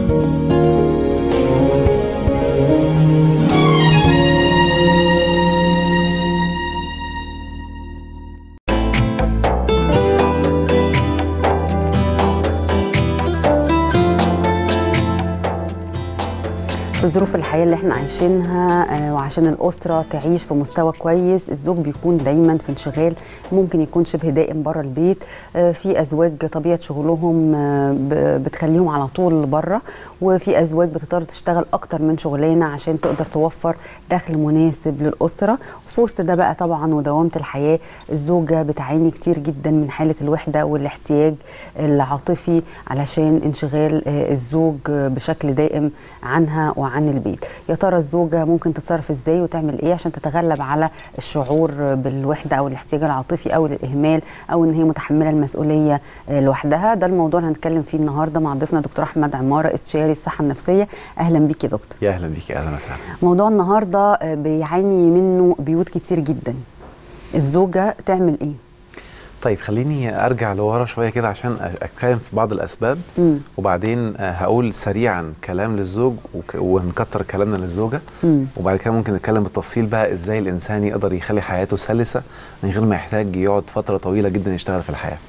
في ظروف الحياه اللي احنا عايشينها آه، وعشان الاسره تعيش في مستوى كويس الزوج بيكون دايما في انشغال ممكن يكون شبه دائم بره البيت آه، في ازواج طبيعه شغلهم آه، ب- بتخليهم على طول بره وفي ازواج بتضطر تشتغل اكتر من شغلانه عشان تقدر توفر دخل مناسب للاسره وفي وسط ده بقى طبعا ودوامه الحياه الزوجه بتعاني كتير جدا من حاله الوحده والاحتياج العاطفي علشان انشغال آه، الزوج آه، بشكل دائم عنها وعن البيت يا ترى الزوجه ممكن تتصرف ازاي وتعمل ايه عشان تتغلب على الشعور بالوحده او الاحتياج العاطفي او الاهمال او ان هي متحمله المسؤوليه آه، لوحدها ده الموضوع اللي هنتكلم فيه النهارده مع ضيفنا دكتور احمد عماره استشاري الصحه النفسيه اهلا بيك يا دكتور يا اهلا بيك اهلا وسهلا موضوع النهارده آه، بيعاني منه بيوت كتير جدا الزوجه تعمل ايه طيب خليني ارجع لورا شويه كده عشان اتكلم في بعض الاسباب مم. وبعدين آه، هقول سريعا كلام للزوج وك- ونكتر كلامنا للزوجه مم. وبعد كده ممكن نتكلم بالتفصيل بقى ازاي الانسان يقدر يخلي حياته سلسه من غير ما يحتاج يقعد فتره طويله جدا يشتغل في الحياه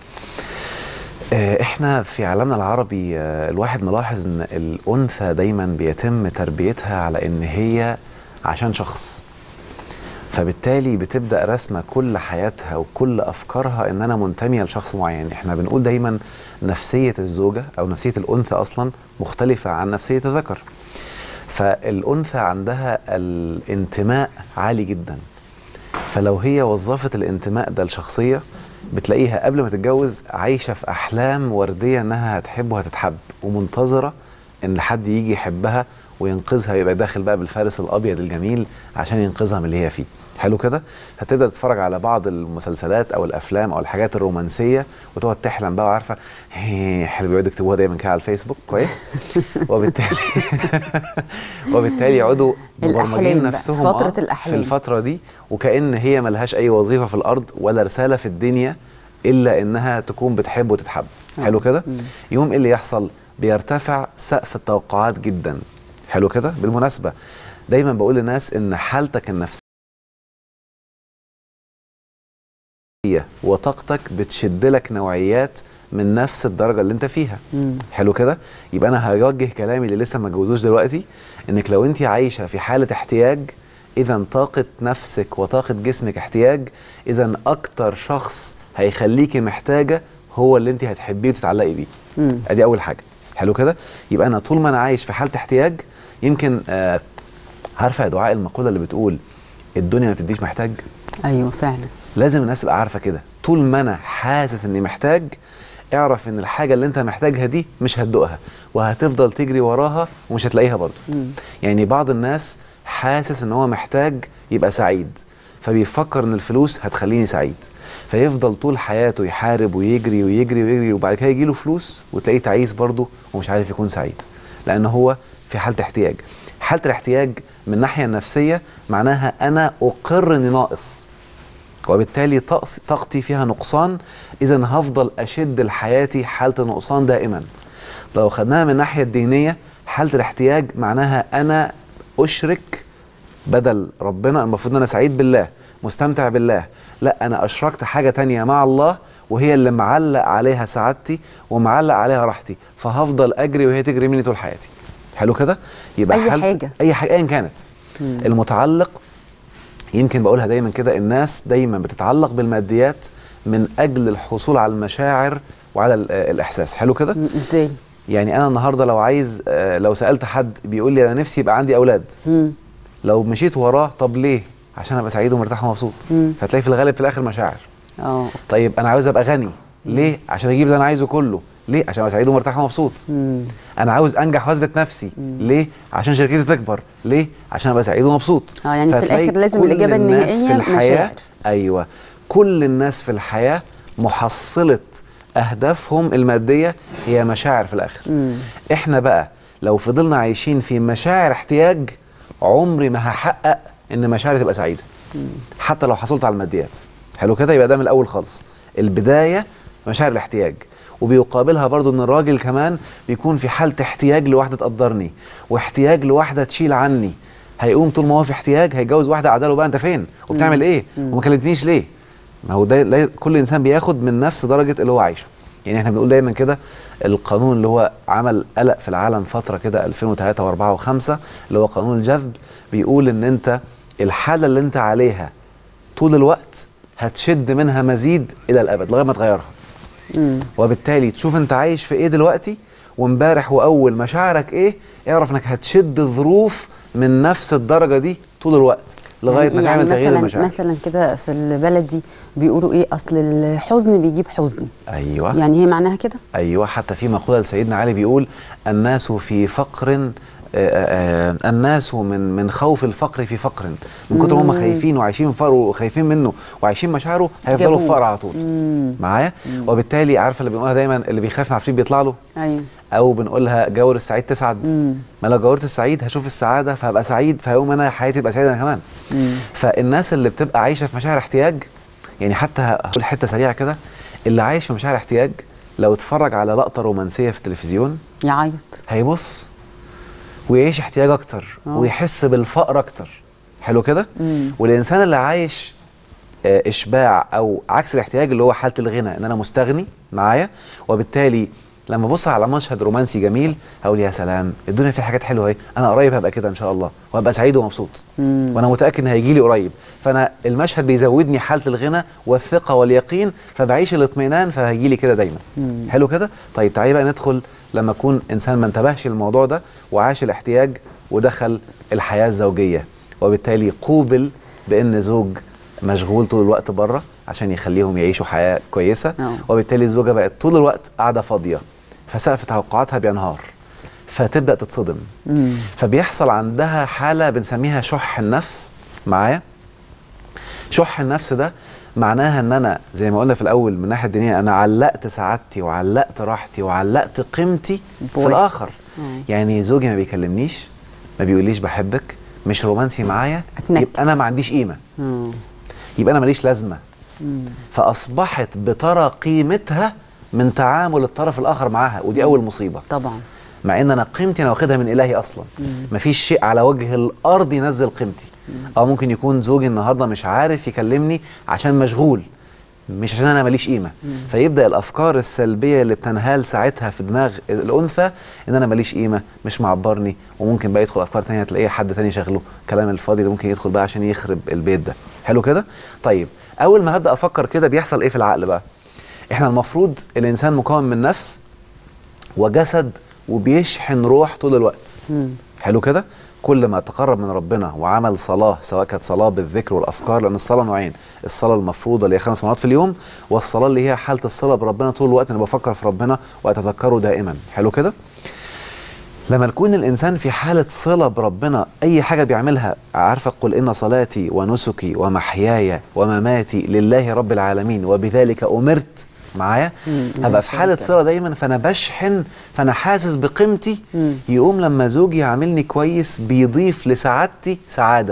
آه، احنا في عالمنا العربي آه، الواحد ملاحظ ان الانثى دايما بيتم تربيتها على ان هي عشان شخص فبالتالي بتبدا رسمه كل حياتها وكل افكارها ان انا منتميه لشخص معين احنا بنقول دايما نفسيه الزوجه او نفسيه الانثى اصلا مختلفه عن نفسيه الذكر فالانثى عندها الانتماء عالي جدا فلو هي وظفت الانتماء ده لشخصيه بتلاقيها قبل ما تتجوز عايشه في احلام ورديه انها هتحب وهتتحب ومنتظره ان حد يجي يحبها وينقذها يبقى داخل بقى بالفارس الابيض الجميل عشان ينقذها من اللي هي فيه حلو كده هتبدا تتفرج على بعض المسلسلات او الافلام او الحاجات الرومانسيه وتقعد تحلم بقى وعارفه هي حلو بيقعدوا يكتبوها دايما كده على الفيسبوك كويس وبالتالي وبالتالي يقعدوا الأحلام مبرمجين بقى، نفسهم فترة آه الأحلام. في الفتره دي وكأن هي ملهاش اي وظيفه في الارض ولا رساله في الدنيا الا انها تكون بتحب وتتحب حلو كده يوم ايه اللي يحصل بيرتفع سقف التوقعات جدا حلو كده بالمناسبه دايما بقول للناس ان حالتك النفسيه وطاقتك بتشد لك نوعيات من نفس الدرجه اللي انت فيها حلو كده يبقى انا هوجه كلامي اللي لسه ما اتجوزوش دلوقتي انك لو انت عايشه في حاله احتياج اذا طاقه نفسك وطاقه جسمك احتياج اذا اكتر شخص هيخليكي محتاجه هو اللي انت هتحبيه وتتعلقي بيه مم. ادي اول حاجه حلو كده يبقى انا طول ما انا عايش في حاله احتياج يمكن آه عارفه يا دعاء المقوله اللي بتقول الدنيا ما بتديش محتاج ايوه فعلا لازم الناس تبقى عارفه كده طول ما انا حاسس اني محتاج اعرف ان الحاجه اللي انت محتاجها دي مش هتدوقها وهتفضل تجري وراها ومش هتلاقيها برضه يعني بعض الناس حاسس ان هو محتاج يبقى سعيد فبيفكر ان الفلوس هتخليني سعيد فيفضل طول حياته يحارب ويجري ويجري ويجري وبعد كده يجيله فلوس وتلاقيه تعيس برضه ومش عارف يكون سعيد لان هو في حاله احتياج حاله الاحتياج من الناحيه النفسيه معناها انا اقر اني ناقص وبالتالي طقس- طاقتي فيها نقصان اذا هفضل اشد لحياتي حاله النقصان دائما لو خدناها من الناحيه الدينيه حاله الاحتياج معناها انا اشرك بدل ربنا المفروض ان انا سعيد بالله مستمتع بالله لا انا اشركت حاجه تانية مع الله وهي اللي معلق عليها سعادتي ومعلق عليها راحتي فهفضل اجري وهي تجري مني طول حياتي حلو كده يبقى أي حالة- حاجة. اي حاجه ايا كانت المتعلق يمكن بقولها دايما كده الناس دايما بتتعلق بالماديات من اجل الحصول على المشاعر وعلى ال- آه، الاحساس حلو كده مم، ازاي يعني انا النهارده لو عايز آه، لو سالت حد بيقول لي انا نفسي يبقى عندي اولاد مم. لو مشيت وراه طب ليه عشان ابقى سعيد ومرتاح ومبسوط مم. فتلاقي في الغالب في الاخر مشاعر اه طيب انا عاوز ابقى غني ليه عشان اجيب اللي انا عايزه كله ليه عشان ابقى سعيد ومرتاح ومبسوط مم. انا عاوز انجح واثبت نفسي ليه عشان شركتي تكبر ليه عشان ابقى سعيد ومبسوط اه يعني في فتلاقي الآخر لازم كل الإجابة الناس النهائية في الحياه مشاعر. ايوه كل الناس في الحياه محصله اهدافهم الماديه هي مشاعر في الاخر مم. احنا بقى لو فضلنا عايشين في مشاعر احتياج عمري ما هحقق ان مشاعري تبقى سعيده حتى لو حصلت على الماديات حلو كده يبقى ده من الاول خالص البدايه مشاعر الاحتياج وبيقابلها برضو ان الراجل كمان بيكون في حاله احتياج لواحده تقدرني واحتياج لواحده تشيل عني هيقوم طول ما هو في احتياج هيتجوز واحده قاعده له بقى انت فين وبتعمل ايه وما كلمتنيش ليه ما هو ده لا- كل انسان بياخد من نفس درجه اللي هو عايشه يعني احنا بنقول دايما كده القانون اللي هو عمل قلق في العالم فتره كده 2003 و4 و5 اللي هو قانون الجذب بيقول ان انت الحاله اللي انت عليها طول الوقت هتشد منها مزيد الى الابد لغايه ما تغيرها وبالتالي تشوف انت عايش في ايه دلوقتي وامبارح واول مشاعرك ايه اعرف انك هتشد ظروف من نفس الدرجه دي طول الوقت لغايه ما تعمل تغيير مثلا المشاعر مثلا كده في البلدي بيقولوا ايه اصل الحزن بيجيب حزن ايوه يعني هي معناها كده ايوه حتى في مقوله لسيدنا علي بيقول الناس في فقر آه، آه، آه، الناس من من خوف الفقر في فقر من كتر ما هم خايفين وعايشين في فقر وخايفين منه وعايشين مشاعره هيفضلوا في جابوه. فقر على طول معايا وبالتالي عارفه اللي بنقولها دايما اللي بيخاف من عفريت بيطلع له ايوه او بنقولها جاور السعيد تسعد ما لو جاورت السعيد هشوف السعاده فهبقى سعيد فهيقوم انا حياتي تبقى سعيده انا كمان فالناس اللي بتبقى عايشه في مشاعر احتياج يعني حتى هقول حته سريعه كده اللي عايش في مشاعر احتياج لو اتفرج على لقطه رومانسيه في التلفزيون يعيط هيبص ويعيش احتياج اكتر آه. ويحس بالفقر اكتر حلو كده مم. والانسان اللي عايش آه، اشباع او عكس الاحتياج اللي هو حاله الغنى ان انا مستغني معايا وبالتالي لما ابص على مشهد رومانسي جميل هقول يا سلام الدنيا فيها حاجات حلوه اهي انا قريب هبقى كده ان شاء الله وهبقى سعيد ومبسوط مم. وانا متاكد ان هيجي لي قريب فانا المشهد بيزودني حاله الغنى والثقه واليقين فبعيش الاطمئنان فهيجي لي كده دايما حلو كده طيب تعالي بقى ندخل لما اكون انسان ما انتبهش للموضوع ده وعاش الاحتياج ودخل الحياه الزوجيه وبالتالي قوبل بان زوج مشغول طول الوقت بره عشان يخليهم يعيشوا حياه كويسه أه. وبالتالي الزوجه بقت طول الوقت قاعده فاضيه فسقف توقعاتها بينهار فتبدا تتصدم مم. فبيحصل عندها حاله بنسميها شح النفس معايا شح النفس ده معناها ان انا زي ما قلنا في الاول من الناحيه الدينيه انا علقت سعادتي وعلقت راحتي وعلقت قيمتي في بواحد. الاخر آه. يعني زوجي ما بيكلمنيش ما بيقوليش بحبك مش رومانسي معايا أتنكد. يبقى انا ما عنديش قيمه مم. يبقى انا ماليش لازمه فاصبحت بترى قيمتها من تعامل الطرف الاخر معاها ودي اول مصيبه طبعا مع ان انا قيمتي انا واخدها من الهي اصلا مفيش شيء على وجه الارض ينزل قيمتي او ممكن يكون زوجي النهارده مش عارف يكلمني عشان مشغول مش عشان انا ماليش قيمه فيبدا الافكار السلبيه اللي بتنهال ساعتها في دماغ الانثى ان انا ماليش قيمه مش معبرني وممكن بقى يدخل افكار تانية تلاقي حد تاني شغله كلام الفاضي اللي ممكن يدخل بقى عشان يخرب البيت ده حلو كده طيب اول ما هبدا افكر كده بيحصل ايه في العقل بقى احنا المفروض الانسان مكون من نفس وجسد وبيشحن روح طول الوقت مم. حلو كده كل ما تقرب من ربنا وعمل صلاة سواء كانت صلاة بالذكر والأفكار لأن الصلاة نوعين الصلاة المفروضة اللي هي خمس مرات في اليوم والصلاة اللي هي حالة الصلاة بربنا طول الوقت أنا بفكر في ربنا وأتذكره دائما حلو كده لما يكون الإنسان في حالة صلة بربنا أي حاجة بيعملها عارفة قل إن صلاتي ونسكي ومحياي ومماتي لله رب العالمين وبذلك أمرت معايا مم، هبقى في حالة كده. صلة دايما فأنا بشحن فأنا حاسس بقيمتي مم. يقوم لما زوجي يعاملني كويس بيضيف لسعادتي سعادة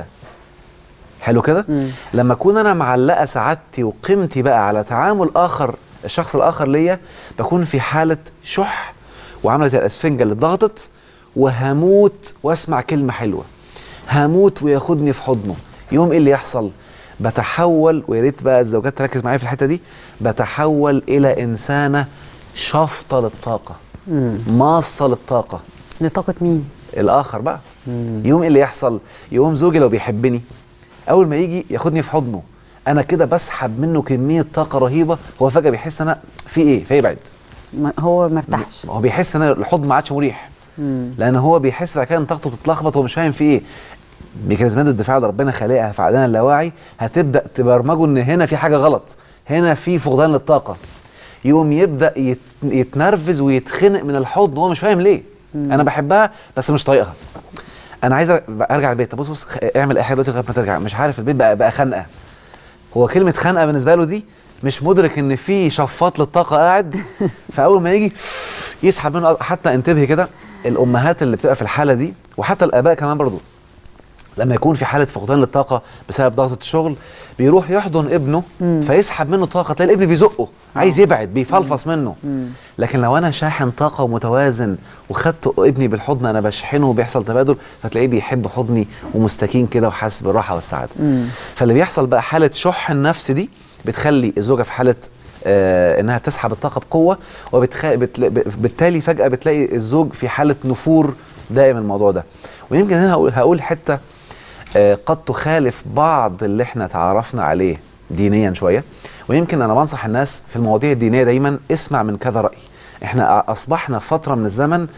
حلو كده مم. لما اكون انا معلقه سعادتي وقيمتي بقى على تعامل اخر الشخص الاخر ليا بكون في حاله شح وعامله زي الاسفنجه اللي ضغطت وهموت واسمع كلمه حلوه هموت وياخدني في حضنه يوم ايه اللي يحصل بتحول ويا ريت بقى الزوجات تركز معايا في الحته دي بتحول الى انسانه شافطه للطاقه مم. ماصه للطاقه لطاقة مين؟ الاخر بقى يوم ايه اللي يحصل يقوم زوجي لو بيحبني اول ما يجي ياخدني في حضنه انا كده بسحب منه كميه طاقه رهيبه هو فجاه بيحس انا في ايه فيبعد ما- هو مرتاحش هو بيحس ان الحضن ما عادش مريح مم. لان هو بيحس بعد كده ان طاقته بتتلخبط هو مش فاهم في ايه ميكانيزمات الدفاع اللي ربنا خالقها في عقلنا اللاواعي هتبدا تبرمجه ان هنا في حاجه غلط هنا في فقدان للطاقه يقوم يبدا يت- يتنرفز ويتخنق من الحضن وهو مش فاهم ليه انا بحبها بس مش طايقها انا عايز أر- ارجع البيت طب بص بص خ- اعمل اي حاجه دلوقتي لغايه ما ترجع مش عارف البيت بقى بقى خنقه هو كلمه خنقه بالنسبه له دي مش مدرك ان في شفاط للطاقه قاعد فاول ما يجي يسحب منه حتى انتبهي كده الامهات اللي بتبقى في الحاله دي وحتى الاباء كمان برضو لما يكون في حاله فقدان للطاقه بسبب ضغطه الشغل بيروح يحضن ابنه فيسحب منه طاقه تلاقي الابن بيزقه عايز يبعد بيفلفص منه لكن لو انا شاحن طاقه ومتوازن وخدت ابني بالحضن انا بشحنه وبيحصل تبادل فتلاقيه بيحب حضني ومستكين كده وحاسس بالراحه والسعاده فاللي بيحصل بقى حاله شح النفس دي بتخلي الزوجه في حاله آه انها بتسحب الطاقه بقوه وبالتالي فجاه بتلاقي الزوج في حاله نفور دائم الموضوع ده ويمكن هنا هقول, هقول حته آه قد تخالف بعض اللي احنا تعرفنا عليه دينيا شويه ويمكن انا بنصح الناس في المواضيع الدينيه دايما اسمع من كذا راي احنا اصبحنا فتره من الزمن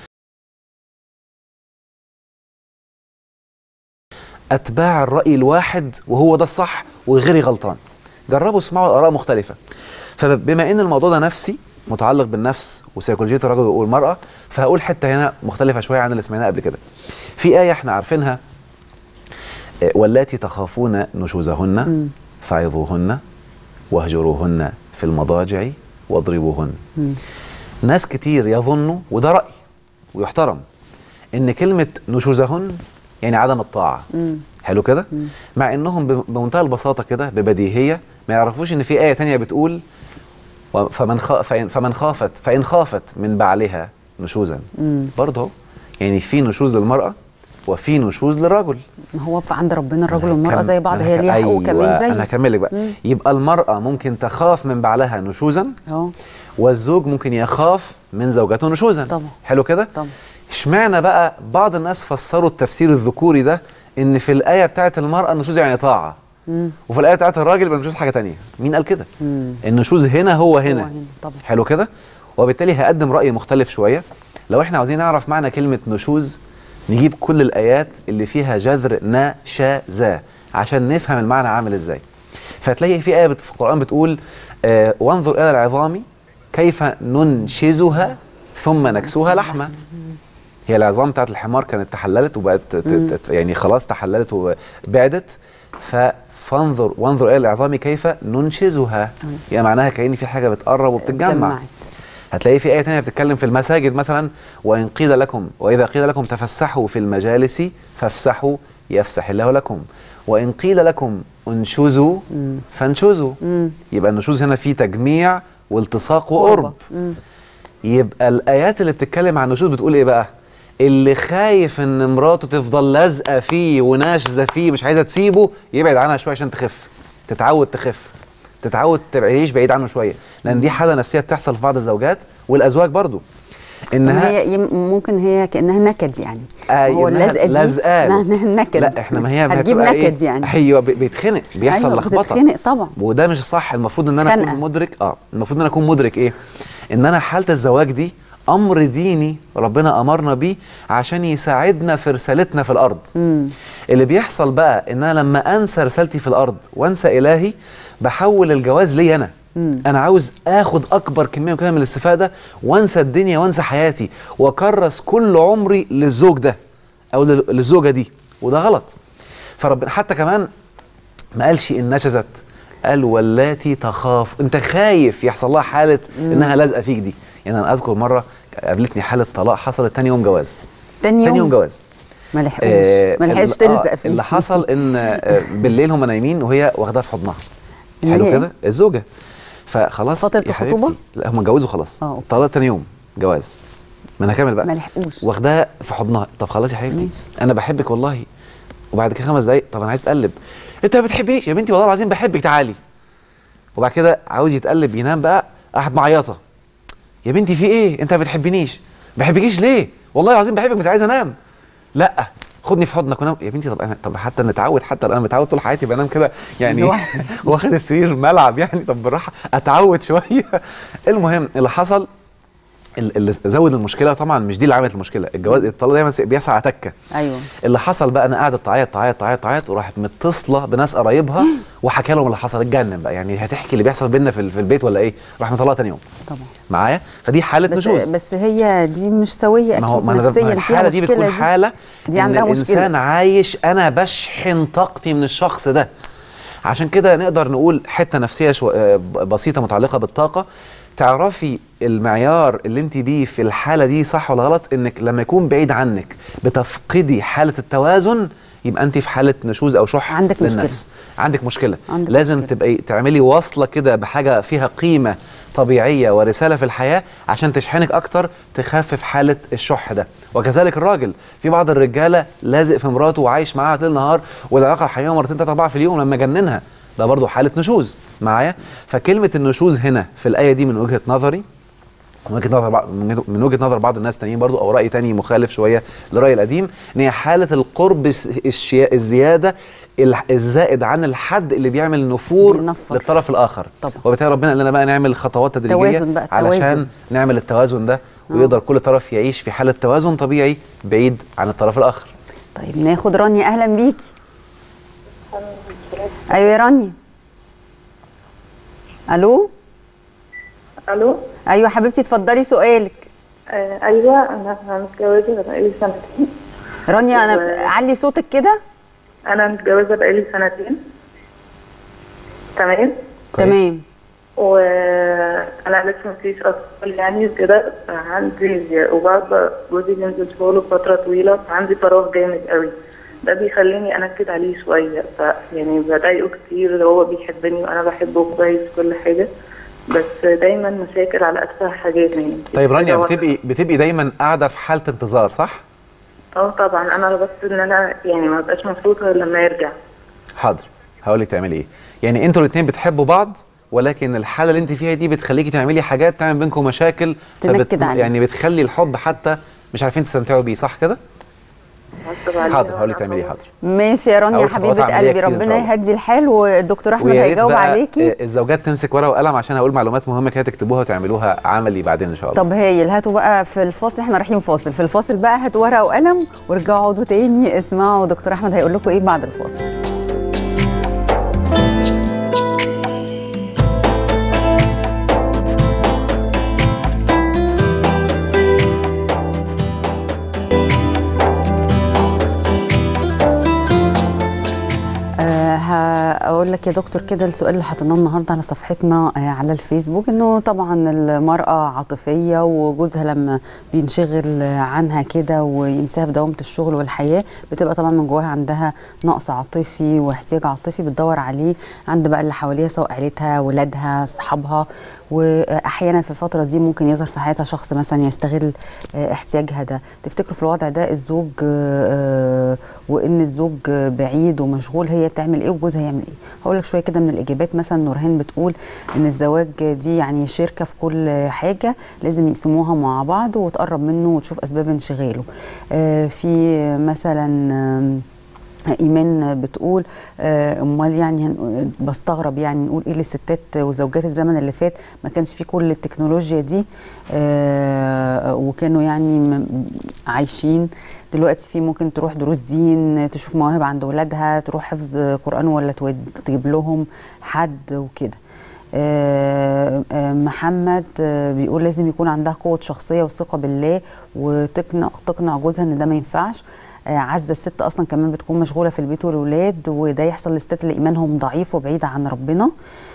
اتباع الراي الواحد وهو ده الصح وغيري غلطان جربوا اسمعوا اراء مختلفه فبما ان الموضوع ده نفسي متعلق بالنفس وسيكولوجيه الرجل والمراه فهقول حته هنا مختلفه شويه عن اللي سمعناها قبل كده في ايه احنا عارفينها واللاتي تخافون نشوزهن فعظوهن واهجروهن في المضاجع واضربوهن ناس كتير يظنوا وده راي ويحترم ان كلمه نشوزهن يعني عدم الطاعه مم. حلو كده مع انهم بمنتهى البساطه كده ببديهيه ما يعرفوش ان في ايه تانية بتقول فمن خ... فإن... فمن خافت فان خافت من بعلها نشوزا برضه يعني في نشوز للمراه وفي نشوز للرجل ما هو عند ربنا الرجل والمراه زي بعض هي ليها حقوق أيوة كمان زي انا هكمل لك بقى مم. يبقى المراه ممكن تخاف من بعلها نشوزا اه والزوج ممكن يخاف من زوجته نشوزا طبعا حلو كده طبعا اشمعنى بقى بعض الناس فسروا التفسير الذكوري ده ان في الايه بتاعت المراه النشوز يعني طاعه مم. وفي الايه بتاعت الراجل يبقى النشوز حاجه تانية مين قال كده مم. النشوز هنا هو هنا, هو هنا طبعا حلو كده وبالتالي هقدم راي مختلف شويه لو احنا عاوزين نعرف معنى كلمه نشوز نجيب كل الايات اللي فيها جذر نشزا عشان نفهم المعنى عامل ازاي فتلاقي في ايه في القران بتقول آه وانظر الى العظام كيف ننشزها ثم نكسوها لحمه هي العظام بتاعت الحمار كانت تحللت وبقت يعني خلاص تحللت وبعدت فانظر وانظر الى العظام كيف ننشزها يعني معناها كأن في حاجه بتقرب وبتتجمع جمعت. هتلاقي في آية تانية بتتكلم في المساجد مثلا وإن قيل لكم وإذا قيل لكم تفسحوا في المجالس فافسحوا يفسح الله لكم وإن قيل لكم انشزوا فانشزوا مم. يبقى النشوز هنا في تجميع والتصاق وقرب مم. يبقى الآيات اللي بتتكلم عن النشوز بتقول إيه بقى؟ اللي خايف ان مراته تفضل لازقه فيه وناشزه فيه مش عايزه تسيبه يبعد عنها شويه عشان تخف تتعود تخف تتعود تعيش بعيد عنه شويه لان دي حاله نفسيه بتحصل في بعض الزوجات والازواج برضو انها هي يم- ممكن هي كانها نكد يعني أيوة، هو إنها اللزقه دي لزقان. إنها نكد لا احنا ما هي ما هي هتجيب بتبقى نكد إيه؟ يعني ايوه بي- بيتخنق بيحصل أيوة، لخبطه بتتخنق طبعا وده مش الصح المفروض ان انا خنقة. اكون مدرك اه المفروض ان انا اكون مدرك ايه ان انا حاله الزواج دي امر ديني ربنا امرنا بيه عشان يساعدنا في رسالتنا في الارض مم. اللي بيحصل بقى ان انا لما انسى رسالتي في الارض وانسى الهي بحول الجواز لي انا مم. انا عاوز اخد اكبر كميه ممكنه من الاستفاده وانسى الدنيا وانسى حياتي واكرس كل عمري للزوج ده او لل- للزوجه دي وده غلط فربنا حتى كمان ما قالش ان نشزت قال واللاتي تخاف انت خايف يحصل لها حاله انها لازقه فيك دي يعني انا اذكر مره قابلتني حاله طلاق حصلت تاني يوم جواز تاني تاني يوم يوم جواز ما لحقوش آه، ما لحقش ال- آه، تلزق فيه اللي حصل ان آه، بالليل هم نايمين وهي واخداها في حضنها اللي حلو هي كده الزوجه فخلاص فترة يا حبيبتي الخطوبة؟ لا هم اتجوزوا خلاص آه، أوكي. طلق تاني يوم جواز ما انا هكمل بقى ما لحقوش واخداها في حضنها طب خلاص يا حبيبتي ماشي. انا بحبك والله وبعد كده خمس دقايق طب انا عايز اتقلب انت ما بتحبنيش يا بنتي والله العظيم بحبك تعالي وبعد كده عاوز يتقلب ينام بقى قاعد معيطه يا بنتي في ايه انت ما بتحبنيش ما بحبكيش ليه والله العظيم بحبك بس عايز انام لا خدني في حضنك ونام يا بنتي طب انا طب حتى نتعود حتى انا متعود طول حياتي بنام كده يعني لوحدي. واخد السرير ملعب يعني طب بالراحه اتعود شويه المهم اللي حصل ال- اللي زود المشكله طبعا مش دي اللي عملت المشكله الجواز الطلاق دايما بيسعى على تكه ايوه اللي حصل بقى انا قاعده تعيط تعيط تعيط تعيط وراحت متصله بناس قرايبها وحكى لهم اللي حصل اتجنن بقى يعني هتحكي اللي بيحصل بينا في, ال- في البيت ولا ايه راح مطلقها تاني يوم طبعا معايا فدي حاله بس نشوز بس هي دي مش سويه ما هو اكيد ما أنا ده- ما نفسيا فيها الحاله دي مشكله بتكون حاله دي إن عندها الانسان مشكله عايش انا بشحن طاقتي من الشخص ده عشان كده نقدر نقول حته نفسيه شو... آه، بسيطه متعلقه بالطاقه تعرفي المعيار اللي انت بيه في الحاله دي صح ولا غلط انك لما يكون بعيد عنك بتفقدي حاله التوازن يبقى انت في حاله نشوز او شح عندك مشكلة. للنفس عندك مشكله عندك لازم مشكلة. تبقى تعملي واصله كده بحاجه فيها قيمه طبيعيه ورساله في الحياه عشان تشحنك اكتر تخفف حاله الشح ده وكذلك الراجل في بعض الرجاله لازق في مراته وعايش معاها طول النهار والعلاقه الحميمه مرتين ثلاثه اربعه في اليوم لما جننها ده برضه حاله نشوز معايا فكلمه النشوز هنا في الايه دي من وجهه نظري من وجهه نظر بعض من وجهه نظر بعض الناس تانيين برضو او راي تاني مخالف شويه للراي القديم ان هي حاله القرب الس- الشيا- الزياده الح- الزائد عن الحد اللي بيعمل نفور بينفر. للطرف الاخر طبعا. وبالتالي ربنا قال لنا بقى نعمل خطوات تدريجيه توازن بقى، علشان التوازن. نعمل التوازن ده ويقدر كل طرف يعيش في حاله توازن طبيعي بعيد عن الطرف الاخر طيب ناخد رانيا اهلا بيكي ايوه يا رانيا الو الو ايوه حبيبتي اتفضلي سؤالك آه ايوه انا أنا متجوزه بقالي سنتين رانيا انا و- علي صوتك كده انا متجوزه بقالي سنتين تمام تمام وانا لسه مفيش اطفال يعني وكده عندي وبعد جوزي بينزل شغله فتره طويله فعندي فراغ جامد قوي ده بيخليني انكد عليه شويه فيعني بضايقه كتير هو بيحبني وانا بحبه كويس كل حاجه بس دايما مشاكل على اتفه حاجات يعني طيب رانيا كده بتبقي بتبقي دايما قاعده في حاله انتظار صح اه طبعا انا بس ان انا يعني ما بقاش مبسوطه غير لما يرجع حاضر هقول لك تعملي ايه يعني انتوا الاثنين بتحبوا بعض ولكن الحاله اللي انت فيها دي بتخليكي تعملي حاجات تعمل بينكم مشاكل تنكد عليه. يعني بتخلي الحب حتى مش عارفين تستمتعوا بيه صح كده غصب عني حاضر هقول لك وأنا تعملي خلاص. حاضر ماشي يا رانيا أول خطوات حبيبه عملية قلبي كتير إن ربنا شاء الله. يهدي الحال والدكتور احمد ويا ريت هيجاوب بقى عليكي آه، الزوجات تمسك ورقه وقلم عشان هقول معلومات مهمه كده تكتبوها وتعملوها عملي بعدين ان شاء الله طب هايل هاتوا بقى في الفاصل احنا رايحين فاصل في الفاصل بقى هاتوا ورقه وقلم وارجعوا اقعدوا تاني اسمعوا دكتور احمد هيقول لكم ايه بعد الفاصل آه، هقول لك يا دكتور كده السؤال اللي حطيناه النهارده على صفحتنا آه، على الفيسبوك انه طبعا المراه عاطفيه وجوزها لما بينشغل آه، عنها كده وينساها في دوامه الشغل والحياه بتبقى طبعا من جواها عندها نقص عاطفي واحتياج عاطفي بتدور عليه عند بقى اللي حواليها سواء عيلتها ولادها اصحابها واحيانا في الفتره دي ممكن يظهر في حياتها شخص مثلا يستغل آه، احتياجها ده تفتكروا في الوضع ده الزوج آه، آه، وان الزوج آه، بعيد ومشغول هي تعمل ايه وجوزها يعمل ايه هقول لك شويه كده من الاجابات مثلا نورهان بتقول ان الزواج دي يعني شركه في كل حاجه لازم يقسموها مع بعض وتقرب منه وتشوف اسباب انشغاله آه، في مثلا آم، ايمان بتقول آه، امال يعني هن- بستغرب يعني نقول ايه للستات وزوجات الزمن اللي فات ما كانش في كل التكنولوجيا دي آه، وكانوا يعني م- عايشين دلوقتي في ممكن تروح دروس دين تشوف مواهب عند ولادها تروح حفظ قران ولا تود- تجيب لهم حد وكده آه، آه، محمد آه، بيقول لازم يكون عندها قوة شخصية وثقة بالله وتقنع تقنع جوزها ان ده ما ينفعش آه، عزة الست اصلا كمان بتكون مشغولة في البيت والولاد وده يحصل للستات اللي ايمانهم ضعيف وبعيدة عن ربنا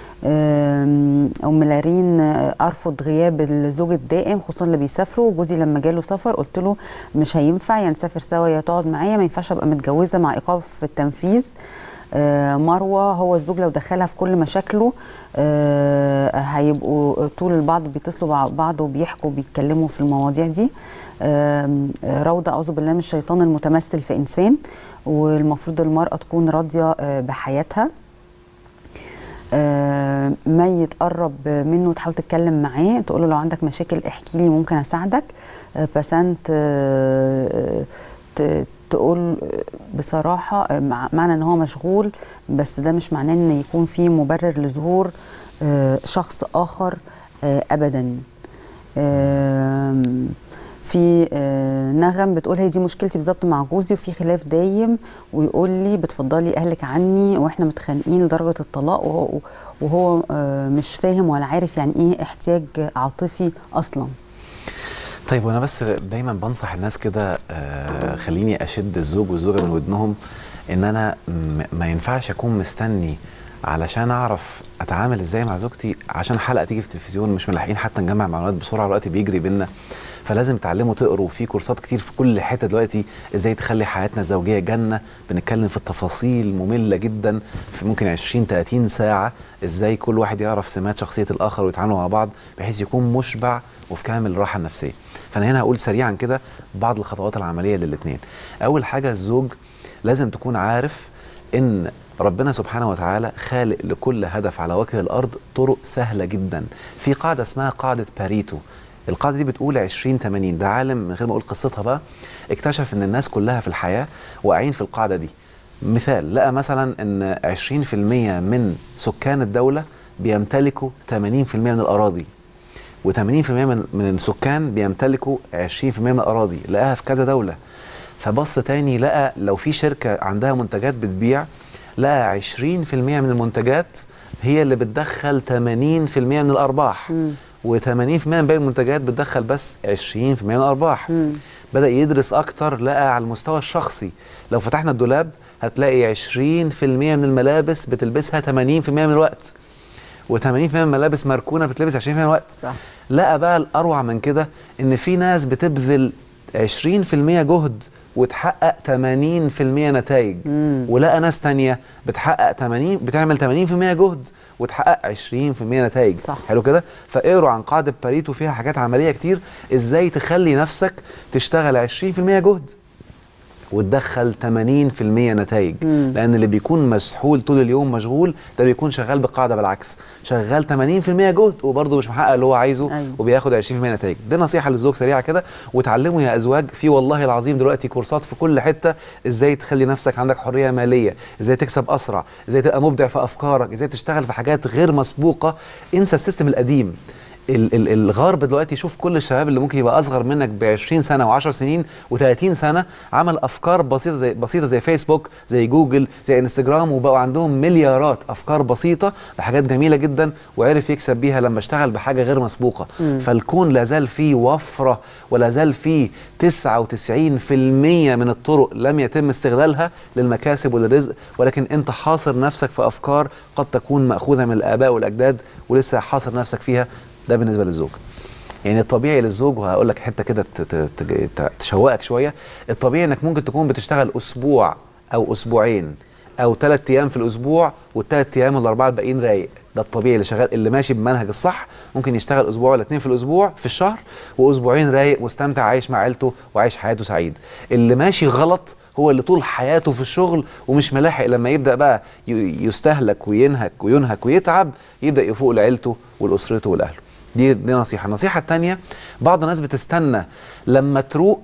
آم، ام لارين آه، ارفض غياب الزوج الدائم خصوصا اللي بيسافروا جوزي لما جاله سفر قلت له مش هينفع يا نسافر سوا يا تقعد معايا ما ينفعش ابقى متجوزه مع ايقاف التنفيذ آه، مروه هو الزوج لو دخلها في كل مشاكله آه، هيبقوا طول البعض بيتصلوا مع بعض وبيحكوا وبيتكلموا في المواضيع دي آم، آه، روضه اعوذ بالله من الشيطان المتمثل في انسان والمفروض المراه تكون راضيه آه، بحياتها آه، ميت قرب منه تحاول تتكلم معاه تقول له لو عندك مشاكل احكي لي ممكن اساعدك آه، بسنت آه، ت- تقول بصراحة آه، مع- معنى ان هو مشغول بس ده مش معناه ان يكون في مبرر لظهور آه، شخص اخر آه، ابدا آم، في آه، نغم بتقول هي دي مشكلتي بالظبط مع جوزي وفي خلاف دايم ويقول لي بتفضلي اهلك عني واحنا متخانقين لدرجه الطلاق وهو, وهو آه، مش فاهم ولا عارف يعني ايه احتياج عاطفي اصلا طيب وانا بس دايما بنصح الناس كده آه خليني اشد الزوج والزوجه من ودنهم ان انا م- ما ينفعش اكون مستني علشان اعرف اتعامل ازاي مع زوجتي عشان حلقه تيجي في التلفزيون مش ملاحقين حتى نجمع معلومات بسرعه الوقت بيجري بينا فلازم تعلموا تقروا في كورسات كتير في كل حته دلوقتي ازاي تخلي حياتنا الزوجيه جنه بنتكلم في التفاصيل ممله جدا في ممكن 20 30 ساعه ازاي كل واحد يعرف سمات شخصيه الاخر ويتعاملوا مع بعض بحيث يكون مشبع وفي كامل الراحه النفسيه فانا هنا هقول سريعا كده بعض الخطوات العمليه للاثنين اول حاجه الزوج لازم تكون عارف ان ربنا سبحانه وتعالى خالق لكل هدف على وجه الارض طرق سهله جدا في قاعده اسمها قاعده باريتو القاعده دي بتقول 20 80 ده عالم من غير ما اقول قصتها بقى اكتشف ان الناس كلها في الحياه واقعين في القاعده دي مثال لقى مثلا ان 20% من سكان الدوله بيمتلكوا 80% من الاراضي و80% من من السكان بيمتلكوا 20% من الاراضي لقاها في كذا دوله فبص تاني لقى لو في شركه عندها منتجات بتبيع لقى 20% من المنتجات هي اللي بتدخل 80% من الارباح و80% من باقي المنتجات بتدخل بس 20% من الارباح بدا يدرس اكتر لقى على المستوى الشخصي لو فتحنا الدولاب هتلاقي 20% من الملابس بتلبسها 80% من الوقت و80% من الملابس مركونه بتلبس 20% من الوقت صح. لقى بقى الاروع من كده ان في ناس بتبذل 20% جهد وتحقق 80% نتائج ولقى ناس تانية بتحقق 80 بتعمل 80% جهد وتحقق 20% نتائج صح. حلو كده فاقروا عن قاعده باريتو فيها حاجات عمليه كتير ازاي تخلي نفسك تشتغل 20% جهد وتدخل 80% نتائج لان اللي بيكون مسحول طول اليوم مشغول ده بيكون شغال بقاعده بالعكس شغال 80% جهد وبرضه مش محقق اللي هو عايزه أيوة. وبياخد 20% نتائج دي نصيحه للزوج سريعه كده وتعلموا يا ازواج في والله العظيم دلوقتي كورسات في كل حته ازاي تخلي نفسك عندك حريه ماليه ازاي تكسب اسرع ازاي تبقى مبدع في افكارك ازاي تشتغل في حاجات غير مسبوقه انسى السيستم القديم ال- ال- الغرب دلوقتي شوف كل الشباب اللي ممكن يبقى اصغر منك ب 20 سنه و10 سنين و30 سنه عمل افكار بسيطه زي بسيطه زي فيسبوك زي جوجل زي انستجرام وبقوا عندهم مليارات افكار بسيطه بحاجات جميله جدا وعرف يكسب بيها لما اشتغل بحاجه غير مسبوقه فالكون لا زال فيه وفره ولا زال فيه 99% من الطرق لم يتم استغلالها للمكاسب وللرزق ولكن انت حاصر نفسك في افكار قد تكون ماخوذه من الاباء والاجداد ولسه حاصر نفسك فيها ده بالنسبه للزوج يعني الطبيعي للزوج وهقول لك حته كده ت- ت- ت- ت- تشوقك شويه الطبيعي انك ممكن تكون بتشتغل اسبوع او اسبوعين او ثلاث ايام في الاسبوع والثلاث ايام الاربعه الباقيين رايق ده الطبيعي اللي شغال اللي ماشي بمنهج الصح ممكن يشتغل اسبوع ولا اتنين في الاسبوع في الشهر واسبوعين رايق مستمتع عايش مع عيلته وعايش حياته سعيد اللي ماشي غلط هو اللي طول حياته في الشغل ومش ملاحق لما يبدا بقى ي- يستهلك وينهك وينهك ويتعب يبدا يفوق لعيلته ولاسرته ولاهله دي دي نصيحه النصيحه الثانيه بعض الناس بتستنى لما تروق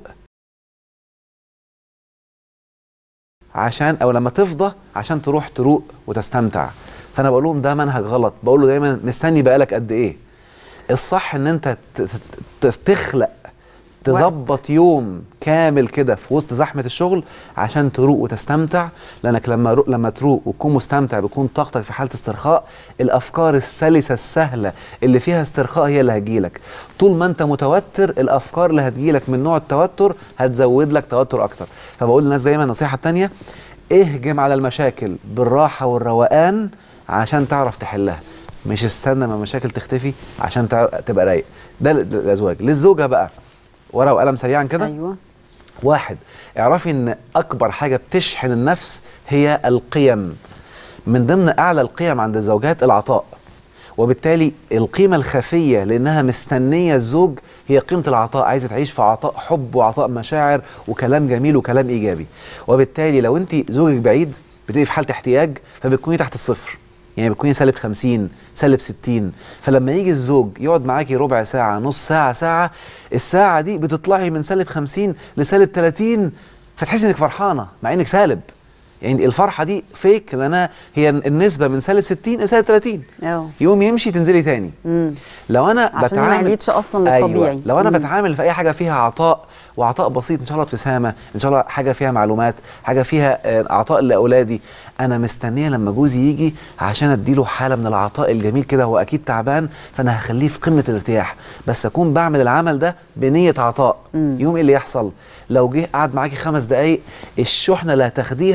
عشان او لما تفضى عشان تروح تروق وتستمتع فانا بقول لهم ده منهج غلط بقول له دايما مستني بقالك قد ايه الصح ان انت ت- ت- ت- تخلق تظبط يوم كامل كده في وسط زحمه الشغل عشان تروق وتستمتع لانك لما رو... لما تروق وتكون مستمتع بيكون طاقتك في حاله استرخاء الافكار السلسه السهله اللي فيها استرخاء هي اللي هتجيلك طول ما انت متوتر الافكار اللي هتجيلك من نوع التوتر هتزود لك توتر اكتر فبقول للناس دايما النصيحه الثانيه اهجم على المشاكل بالراحه والروقان عشان تعرف تحلها مش استنى ما المشاكل تختفي عشان تع- تبقى رايق ده للازواج للزوجه بقى ورقه وقلم سريعا كده ايوه واحد اعرفي ان اكبر حاجه بتشحن النفس هي القيم من ضمن اعلى القيم عند الزوجات العطاء وبالتالي القيمه الخفيه لانها مستنيه الزوج هي قيمه العطاء عايزه تعيش في عطاء حب وعطاء مشاعر وكلام جميل وكلام ايجابي وبالتالي لو انت زوجك بعيد بتبقي في حاله احتياج فبتكوني تحت الصفر يعني بتكوني سالب 50 سالب 60 فلما يجي الزوج يقعد معاكي ربع ساعه نص ساعه ساعه الساعه دي بتطلعي من سالب 50 لسالب 30 فتحسي انك فرحانه مع انك سالب يعني الفرحه دي فيك لانها هي النسبه من سالب 60 لسالب 30 اه يوم يمشي تنزلي تاني مم. لو انا عشان ما بتعامل يعيدش أصلاً للطبيعي. أيوة. لو انا مم. بتعامل في اي حاجه فيها عطاء وعطاء بسيط ان شاء الله ابتسامه ان شاء الله حاجه فيها معلومات حاجه فيها آه، عطاء لاولادي انا مستنيه لما جوزي يجي عشان اديله حاله من العطاء الجميل كده هو اكيد تعبان فانا هخليه في قمه الارتياح بس اكون بعمل العمل ده بنيه عطاء يوم ايه اللي يحصل لو جه قعد معاكي خمس دقايق الشحنه اللي هتاخديها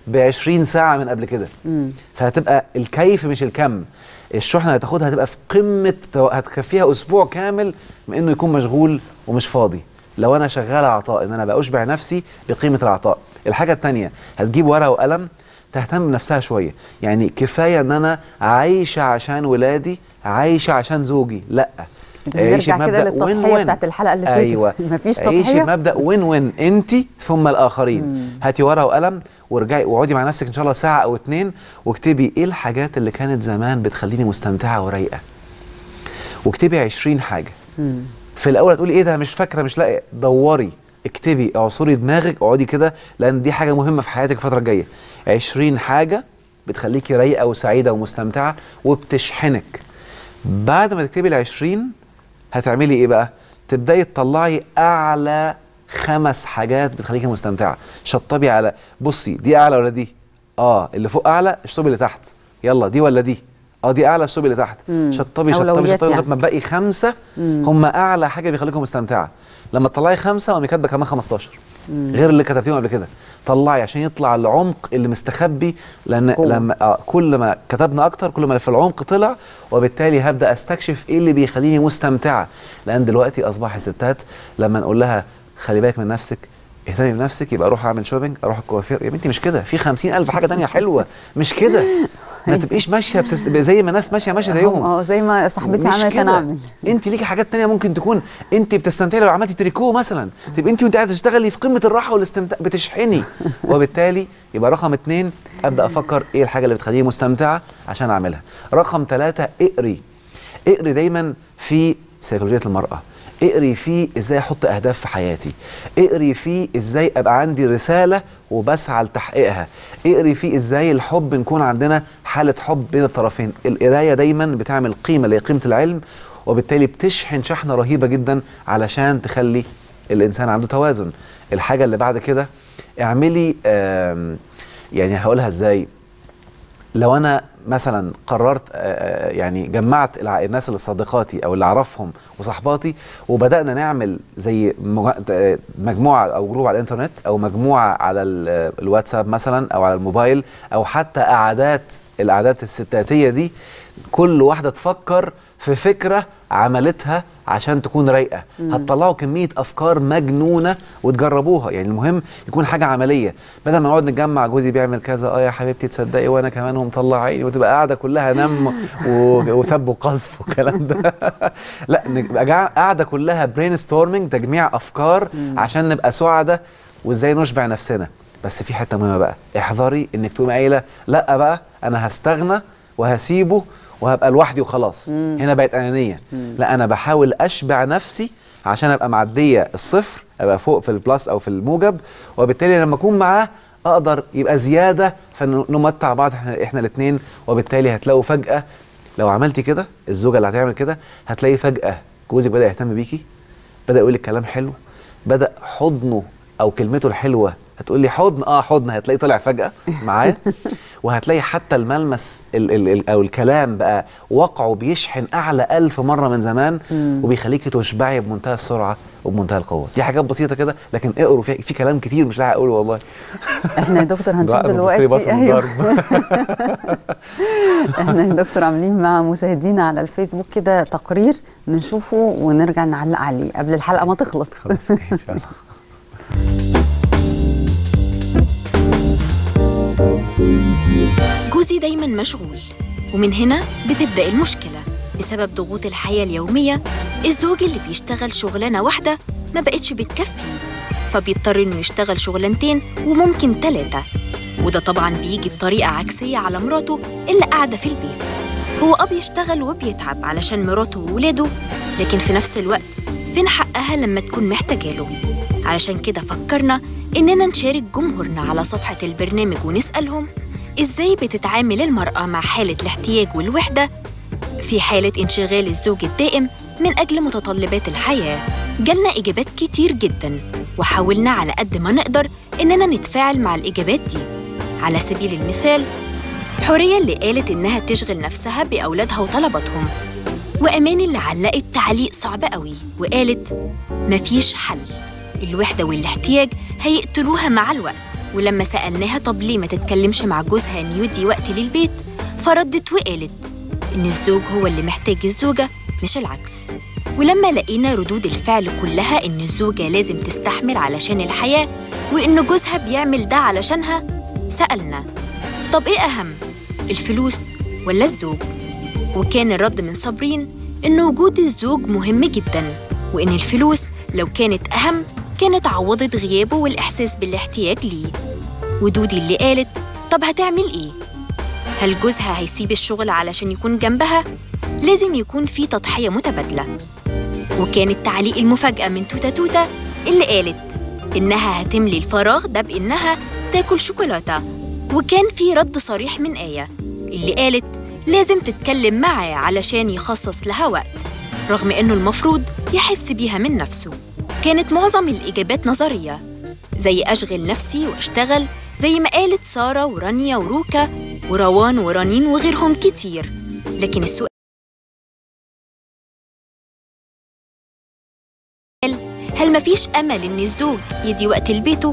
ب 20 ساعه من قبل كده فهتبقى الكيف مش الكم الشحنه اللي هتاخدها هتبقى في قمه تو- هتكفيها اسبوع كامل من انه يكون مشغول ومش فاضي لو انا شغال عطاء ان انا بقى اشبع نفسي بقيمه العطاء الحاجه الثانيه هتجيب ورقه وقلم تهتم بنفسها شويه يعني كفايه ان انا عايشه عشان ولادي عايشه عشان زوجي لا عيشي بنرجع كده بمبدأ للتضحية win-win. بتاعت الحلقة اللي فاتت. ايوه مفيش عيشي تضحية؟ بمبدا وين وين انت ثم الاخرين هاتي ورقه وقلم وارجعي واقعدي مع نفسك ان شاء الله ساعه او اتنين واكتبي ايه الحاجات اللي كانت زمان بتخليني مستمتعه ورايقه واكتبي 20 حاجه في الاول هتقولي ايه ده مش فاكره مش لاقي دوري اكتبي اعصري دماغك اقعدي كده لان دي حاجه مهمه في حياتك الفتره الجايه 20 حاجه بتخليكي رايقه وسعيده ومستمتعه وبتشحنك بعد ما تكتبي ال 20 هتعملي ايه بقى تبداي تطلعي اعلى خمس حاجات بتخليكي مستمتعه شطبي على بصي دي اعلى ولا دي اه اللي فوق اعلى اشطبي اللي تحت يلا دي ولا دي اه دي اعلى اشطبي اللي تحت شطبي شطبي أولويات شطبي لغايه يعني. ما تبقي خمسه هم اعلى حاجه بيخليكم مستمتعه لما تطلعي خمسه قومي كاتبه كمان 15 غير اللي كتبتيهم قبل كده طلعي عشان يطلع العمق اللي مستخبي لان جوه. لما آه كل ما كتبنا اكتر كل ما في العمق طلع وبالتالي هبدا استكشف ايه اللي بيخليني مستمتعه لان دلوقتي اصبح الستات لما نقول لها خلي بالك من نفسك اهتمي بنفسك يبقى اروح اعمل شوبينج اروح الكوافير يا بنتي مش كده في خمسين الف حاجه تانية حلوه مش كده ما تبقيش ماشيه بسس... زي ما الناس ماشيه ماشيه زيهم اه زي ما صاحبتي مش عملت كده. انا اعمل انت ليكي حاجات تانية ممكن تكون انت بتستمتعي لو عملتي تريكو مثلا تبقى انت وانت قاعده تشتغلي في قمه الراحه والاستمتاع بتشحني وبالتالي يبقى رقم اتنين ابدا افكر ايه الحاجه اللي بتخليني مستمتعه عشان اعملها رقم ثلاثة اقري اقري دايما في سيكولوجيه المراه اقري فيه ازاي احط اهداف في حياتي اقري فيه ازاي ابقى عندي رساله وبسعى لتحقيقها اقري فيه ازاي الحب نكون عندنا حاله حب بين الطرفين القرايه دايما بتعمل قيمه اللي هي قيمه العلم وبالتالي بتشحن شحنه رهيبه جدا علشان تخلي الانسان عنده توازن الحاجه اللي بعد كده اعملي آم، يعني هقولها ازاي لو انا مثلا قررت آه، آه، يعني جمعت الع- الناس اللي صديقاتي او اللي اعرفهم وصحباتي وبدانا نعمل زي مج- آه، مجموعه او جروب على الانترنت او مجموعه على ال- آه، الواتساب مثلا او على الموبايل او حتى قعدات القعدات الستاتيه دي كل واحده تفكر في فكره عملتها عشان تكون رايقه هتطلعوا كميه افكار مجنونه وتجربوها يعني المهم يكون حاجه عمليه بدل ما نقعد نتجمع جوزي بيعمل كذا اه يا حبيبتي تصدقي وانا كمان ومطلع عيني وتبقى قاعده كلها نم و- وسب وقذف والكلام ده لا نبقى جا- قاعده كلها برين ستورمنج تجميع افكار عشان نبقى سعداء وازاي نشبع نفسنا بس في حته مهمه بقى احذري انك تقومي قايله لا بقى انا هستغنى وهسيبه وهبقى لوحدي وخلاص هنا بقت انانيه لا انا بحاول اشبع نفسي عشان ابقى معديه الصفر ابقى فوق في البلس او في الموجب وبالتالي لما اكون معاه اقدر يبقى زياده فنمتع بعض احنا احنا الاثنين وبالتالي هتلاقوا فجاه لو عملتي كده الزوجه اللي هتعمل كده هتلاقي فجاه جوزك بدا يهتم بيكي بدا يقول لك كلام حلو بدا حضنه او كلمته الحلوه هتقول لي حضن اه حضن هتلاقيه طلع فجاه معاه وهتلاقي حتى الملمس ال ال ال او الكلام بقى وقعه بيشحن اعلى ألف مره من زمان وبيخليكي تشبعي بمنتهى السرعه وبمنتهى القوه دي حاجات بسيطه كده لكن اقروا في, في كلام كتير مش لاحق اقوله والله احنا يا دكتور هنشوف بقى بصي بص دلوقتي ايوه الضرب. احنا يا دكتور عاملين مع مشاهدينا على الفيسبوك كده تقرير نشوفه ونرجع نعلق عليه قبل الحلقه ما تخلص خلاص ان شاء الله جوزي دايما مشغول ومن هنا بتبدأ المشكلة بسبب ضغوط الحياة اليومية الزوج اللي بيشتغل شغلانة واحدة ما بقتش بتكفي فبيضطر انه يشتغل شغلانتين وممكن ثلاثة وده طبعا بيجي بطريقة عكسية على مراته اللي قاعدة في البيت هو اه بيشتغل وبيتعب علشان مراته وولاده لكن في نفس الوقت فين حقها لما تكون محتاجاله علشان كده فكرنا إننا نشارك جمهورنا على صفحة البرنامج ونسألهم إزاي بتتعامل المرأة مع حالة الاحتياج والوحدة في حالة انشغال الزوج الدائم من أجل متطلبات الحياة جالنا إجابات كتير جدا وحاولنا على قد ما نقدر إننا نتفاعل مع الإجابات دي على سبيل المثال حورية اللي قالت إنها تشغل نفسها بأولادها وطلباتهم وأمان اللي علقت تعليق صعب قوي وقالت مفيش حل الوحدة والاحتياج هيقتلوها مع الوقت ولما سألناها طب ليه ما تتكلمش مع جوزها إن يدي وقت للبيت فردت وقالت إن الزوج هو اللي محتاج الزوجة مش العكس ولما لقينا ردود الفعل كلها إن الزوجة لازم تستحمل علشان الحياة وإن جوزها بيعمل ده علشانها سألنا طب إيه أهم الفلوس ولا الزوج؟ وكان الرد من صابرين إن وجود الزوج مهم جدا وإن الفلوس لو كانت أهم كانت عوضت غيابه والإحساس بالاحتياج ليه ودودي اللي قالت طب هتعمل إيه؟ هل جوزها هيسيب الشغل علشان يكون جنبها؟ لازم يكون في تضحية متبادلة وكان التعليق المفاجأة من توتا توتا اللي قالت إنها هتملي الفراغ ده بإنها تاكل شوكولاتة وكان في رد صريح من آية اللي قالت لازم تتكلم معاه علشان يخصص لها وقت رغم إنه المفروض يحس بيها من نفسه كانت معظم الإجابات نظرية زي أشغل نفسي وأشتغل زي ما قالت سارة ورانيا وروكا وروان ورنين وغيرهم كتير لكن السؤال هل مفيش أمل إن الزوج يدي وقت لبيته؟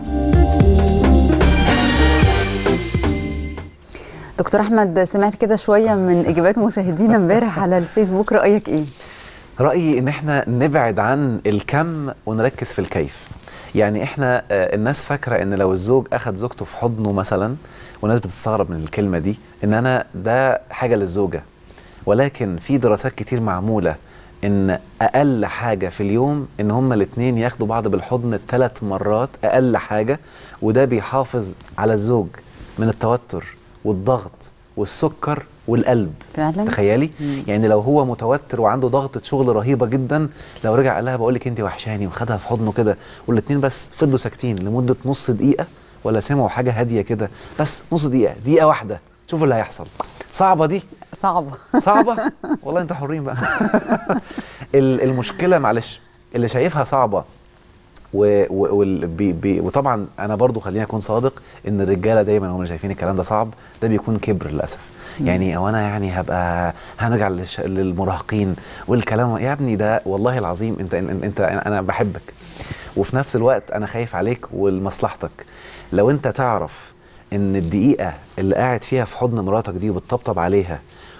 دكتور احمد سمعت كده شويه من اجابات مشاهدينا امبارح على الفيسبوك رايك ايه رأيي إن إحنا نبعد عن الكم ونركز في الكيف. يعني إحنا آه، الناس فاكرة إن لو الزوج أخد زوجته في حضنه مثلا والناس بتستغرب من الكلمة دي إن أنا ده حاجة للزوجة. ولكن في دراسات كتير معمولة إن أقل حاجة في اليوم إن هما الاتنين ياخدوا بعض بالحضن ثلاث مرات أقل حاجة وده بيحافظ على الزوج من التوتر والضغط والسكر والقلب فعلا تخيلي يعني لو هو متوتر وعنده ضغطة شغل رهيبة جدا لو رجع قال لها بقول لك انت وحشاني وخدها في حضنه كده والاثنين بس فضلوا ساكتين لمدة نص دقيقة ولا سمعوا حاجة هادية كده بس نص دقيقة دقيقة واحدة شوفوا اللي هيحصل صعبة دي صعبه صعبة والله انتوا حرين بقى ال- المشكلة معلش اللي شايفها صعبة و و وال- بي بي وطبعا انا برضو خليني اكون صادق ان الرجاله دايما هم اللي شايفين الكلام ده صعب ده بيكون كبر للاسف يعني او انا يعني هبقى هنرجع للش- للمراهقين والكلام يا ابني ده والله العظيم انت انت, انت انا بحبك وفي نفس الوقت انا خايف عليك ولمصلحتك لو انت تعرف ان الدقيقه اللي قاعد فيها في حضن مراتك دي وبتطبطب عليها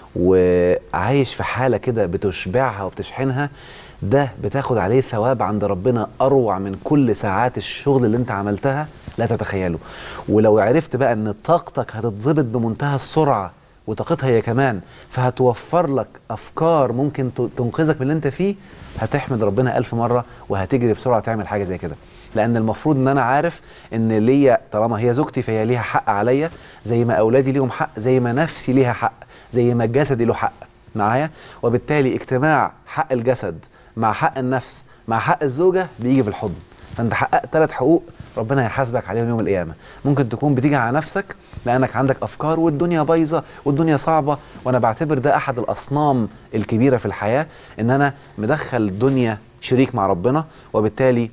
وعايش في حاله كده بتشبعها وبتشحنها ده بتاخد عليه ثواب عند ربنا اروع من كل ساعات الشغل اللي انت عملتها لا تتخيله ولو عرفت بقى ان طاقتك هتتظبط بمنتهى السرعه وطاقتها هي كمان فهتوفر لك افكار ممكن ت- تنقذك من اللي انت فيه هتحمد ربنا الف مره وهتجري بسرعه تعمل حاجه زي كده لان المفروض ان انا عارف ان ليا طالما هي زوجتي فهي ليها حق عليا زي ما اولادي ليهم حق زي ما نفسي ليها حق زي ما جسدي له حق معايا وبالتالي اجتماع حق الجسد مع حق النفس مع حق الزوجه بيجي في الحضن فانت حققت ثلاث حقوق ربنا هيحاسبك عليهم يوم القيامه ممكن تكون بتيجي على نفسك لانك عندك افكار والدنيا بايظه والدنيا صعبه وانا بعتبر ده احد الاصنام الكبيره في الحياه ان انا مدخل الدنيا شريك مع ربنا وبالتالي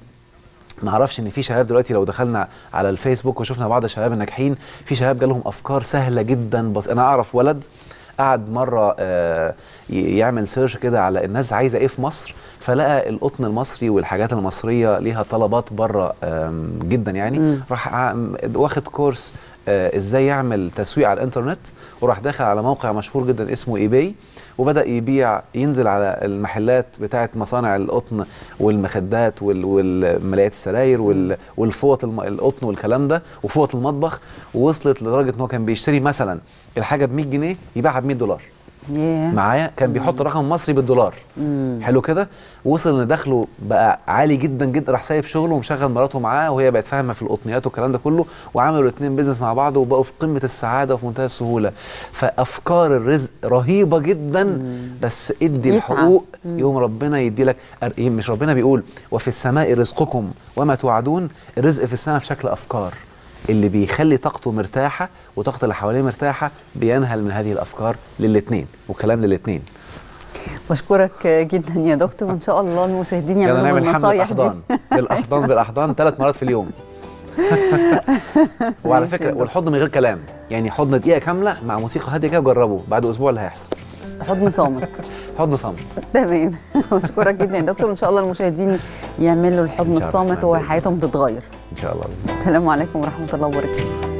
ما اعرفش ان في شباب دلوقتي لو دخلنا على الفيسبوك وشفنا بعض الشباب الناجحين في شباب جالهم افكار سهله جدا بس انا اعرف ولد قعد مره آه، ي- يعمل سيرش كده على الناس عايزه ايه في مصر فلقى القطن المصري والحاجات المصريه ليها طلبات بره آم، جدا يعني راح عام- واخد كورس آه، ازاي يعمل تسويق على الانترنت وراح داخل على موقع مشهور جدا اسمه ايباي وبدا يبيع ينزل على المحلات بتاعه مصانع القطن والمخدات وال- والملايات السراير وال- والفوط الم- القطن والكلام ده وفوط المطبخ ووصلت لدرجه ان هو كان بيشتري مثلا الحاجه ب 100 جنيه يبيعها ب 100 دولار ياه معايا كان بيحط رقم مصري بالدولار حلو كده وصل ان دخله بقى عالي جدا جدا راح سايب شغله ومشغل مراته معاه وهي بقت فاهمه في القطنيات والكلام ده كله وعملوا الاثنين بيزنس مع بعض وبقوا في قمه السعاده وفي منتهى السهوله فافكار الرزق رهيبه جدا بس ادي يسعى. الحقوق يوم ربنا يدي لك أر- إيه، مش ربنا بيقول وفي السماء رزقكم وما توعدون الرزق في السماء في شكل افكار اللي بيخلي طاقته مرتاحه وطاقه اللي حواليه مرتاحه بينهل من هذه الافكار للاثنين وكلام للاثنين بشكرك جدا يا دكتور وان شاء الله المشاهدين يلا يعملوا نعمل حمل النصايح دي الاحضان بالاحضان بالاحضان ثلاث مرات في اليوم وعلى ماشي يا فكره دكتور. والحضن من غير كلام يعني حضن دقيقه كامله مع موسيقى هاديه كده جربوا بعد اسبوع اللي هيحصل حضن صامت حضن صامت تمام بشكرك جدا يا دكتور وان شاء الله المشاهدين يعملوا الحضن إن شاء الله. الصامت وحياتهم تتغير ان شاء الله السلام عليكم ورحمه الله وبركاته